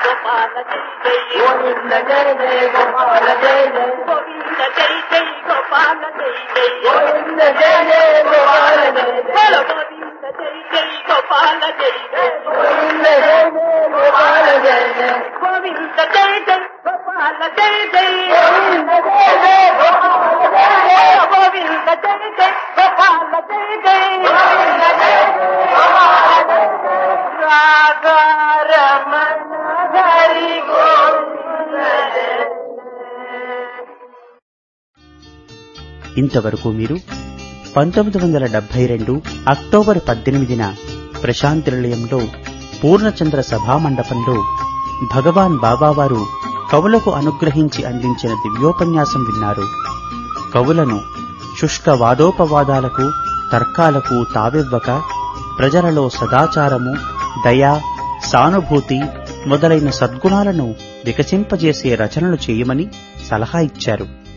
గోపాల జై జై గోవింద జయ జయ గోపాల జయ జయ గోవింద జై జై గోపాల జై జై గోవింద జయ జయ గోపాల జయ జయ బోలో గోవింద జై జై గోపాల జై జై గోవింద జయ జయ గోపాల జయ జయ గోవింద జై జై గోపాల జై జై గోవింద జయ జయ గోపాల జయ జయ గోవింద జై జై గోపాల జై జై గోవింద జయ జయ గోపాల జయ జయ రాధారమణ హరి గోవింద జయ ఇంతవరకు మీరు పంతొమ్మిది వందల డెబ్బై రెండు అక్టోబర్ పద్దెనిమిదిన ప్రశాంతి నిలయంలో పూర్ణచంద్ర సభామండపంలో భగవాన్ బాబావారు కవులకు అనుగ్రహించి అందించిన దివ్యోపన్యాసం విన్నారు కవులను శుష్క వాదోపవాదాలకు తర్కాలకు తావివ్వక ప్రజలలో సదాచారము దయ సానుభూతి మొదలైన సద్గుణాలను వికసింపజేసే రచనలు చేయమని సలహా ఇచ్చారు